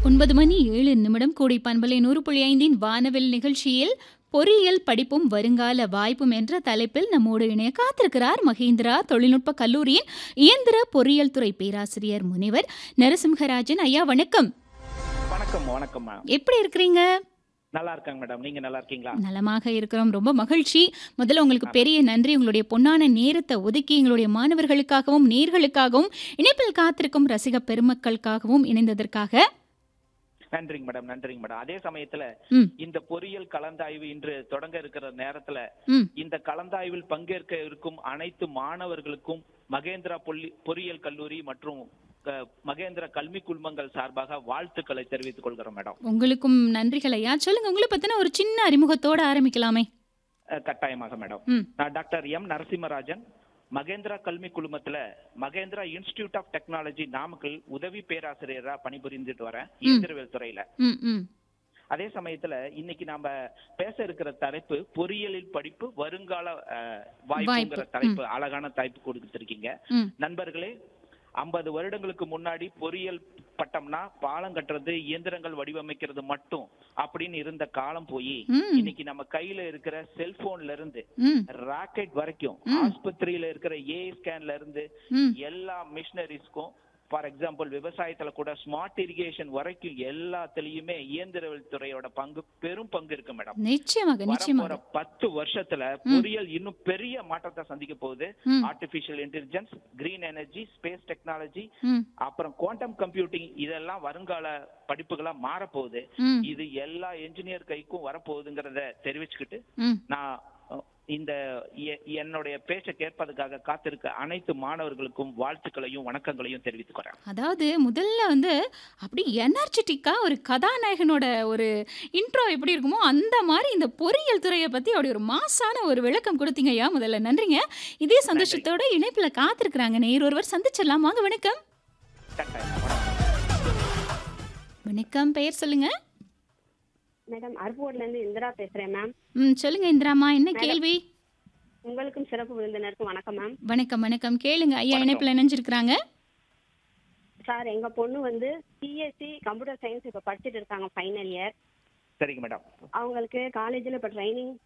ஒன்பது மணி ஏழு நிமிடம் கூடி பண்பலை நூறு புள்ளி ஐந்தின் வானவில் நிகழ்ச்சியில் பொறியியல் படிப்பும் வருங்கால வாய்ப்பும் என்ற தலைப்பில் நம்மோடு இணைய காத்திருக்கிறார் மகேந்திரா தொழில்நுட்ப கல்லூரியின் இயந்திர பொறியியல் துறை பேராசிரியர் முனைவர் நரசிம்ஹராஜன் ஐயா வணக்கம் வணக்கம் வணக்கம்மா எப்படி இருக்கிறீங்க நல்லா இருக்காங்க மேடம் நீங்க நல்லா இருக்கீங்களா நலமாக இருக்கிறோம் ரொம்ப மகிழ்ச்சி முதல்ல உங்களுக்கு பெரிய நன்றி உங்களுடைய பொன்னான நேரத்தை ஒதுக்கி எங்களுடைய மாணவர்களுக்காகவும் நேர்களுக்காகவும் இணைப்பில் காத்திருக்கும் ரசிக பெருமக்களுக்காகவும் இணைந்ததற்காக நன்றிங்க மேடம் நன்றிங்க மேடம் அதே சமயத்துல ம் இந்த பொறியியல் கலந்தாய்வு இன்று தொடங்க இருக்கிற நேரத்துல ம் இந்த கலந்தாய்வில் பங்கேற்க இருக்கும் அனைத்து மாணவர்களுக்கும் மகேந்திரா பொல்லி பொறியியல் கல்லூரி மற்றும் அஹ், மகேந்திரா கல்வி குழுமங்கள் சார்பாக வாழ்த்துக்களை தெரிவித்துக் கொள்கிறோம் மேடம் உங்களுக்கும் நன்றிகள் ஐயா சொல்லுங்க உங்களை பத்தின ஒரு சின்ன அறிமுகத்தோட ஆரம்பிக்கலாமே அஹ், கட்டாயமாக மேடம் ம் நான் டாக்டர் எம் நரசிம்மராஜன் மகேந்திரா கல்வி குழுமத்துல Mahendra institute of technology Namakkal உதவி பேராசிரியரா பணிபுரிந்துட்டு வரேன் இயந்திரவியல் துறையில ம் ம் அதே சமயத்துல இன்னைக்கு நாம பேச இருக்கிற தலைப்பு பொறியியலில் படிப்பு வருங்கால அஹ், வாய்ப்புங்கிற வாய்ப்பு. தலைப்பு அழகான தலைப்பு கொடுத்துருக்கீங்க ம் நண்பர்களே ஐம்பது வருடங்களுக்கு முன்னாடி பொறியியல் பட்டம்னா பாலம் கட்டுறது இயந்திரங்கள் வடிவமைக்கிறது மட்டும் அப்படின்னு இருந்த காலம் போய் ம் இன்னைக்கு நம்ம கையில இருக்கிற செல்போன்ல இருந்து ம் ராக்கெட் வரைக்கும் ஆஸ்பத்திரியில இருக்கிற ஏஐ ஸ்கேன்ல இருந்து ம் எல்லா மிஷினரிஸ்க்கும் ஃபார் எக்ஸாம்பிள் விவசாயத்துல கூட ஸ்மார்ட் இரிகேஷன் வரைக்கும் எல்லாத்துலயுமே இயந்திரவியல் துறையோட பங்கு பெரும் பங்கு இருக்கு மேடம் நிச்சயமாக வரப்போற நிச்சயமாக பத்து வருஷத்துல பொறியியல் இன்னும் பெரிய மாற்றத்தை சந்திக்க போகுது ம் artificial intelligence green energy space technology ம் அப்புறம் குவாண்டம் கம்ப்யூட்டிங் இதெல்லாம் வருங்கால படிப்புகளா மாறப்போகுது ம் இது எல்லா என்ஜினியர் கைக்கும் வரப்போகுதுங்கிறத தெரிவிச்சுக்கிட்டு ம் நான் அஹ், இந்த எ- என்னுடைய பேச்சை கேட்பதற்காக காத்திருக்க அனைத்து மாணவர்களுக்கும் வாழ்த்துக்களையும் வணக்கங்களையும் தெரிவித்துக்கிறேன் அதாவது முதல்ல வந்து அப்படி எனர்ஜெட்டிக்கா ஒரு கதாநாயகனோட ஒரு இன்ட்ரோ எப்படி இருக்குமோ அந்த மாதிரி இந்த பொறியியல் துறையை பத்தி அப்படி ஒரு மாசான ஒரு விளக்கம் கொடுத்தீங்க ஐயா முதல்ல நன்றிங்க இதே சந்தோஷத்தோட இணைப்புல காத்திருக்கிறாங்க நேர் ஒருவர் சந்திச்சிடலாம் வாங்க வணக்கம் கட்டாயம் வணக்கம். வணக்கம் பெயர் சொல்லுங்க மேடம் அருப்புக்கோட்ல இருந்து இந்திரா பேசுறேன் மேம் ம் சொல்லுங்க இந்திராமா என்ன கேள்வி உங்களுக்கும் சிறப்பு விருந்தினருக்கும் வணக்கம் மேம் வணக்கம் வணக்கம் கேளுங்க ஐயா இணைப்புல இணைஞ்சிருக்கிறாங்க சார் எங்க பொண்ணு வந்து சிஎஸ்சி கம்ப்யூட்டர் சயின்ஸ் இப்ப படிச்சுட்டு இருக்காங்க ஃபைனல் இயர் சரிங்க மேடம் அவங்களுக்கு காலேஜ்ல இப்ப ட்ரைனிங்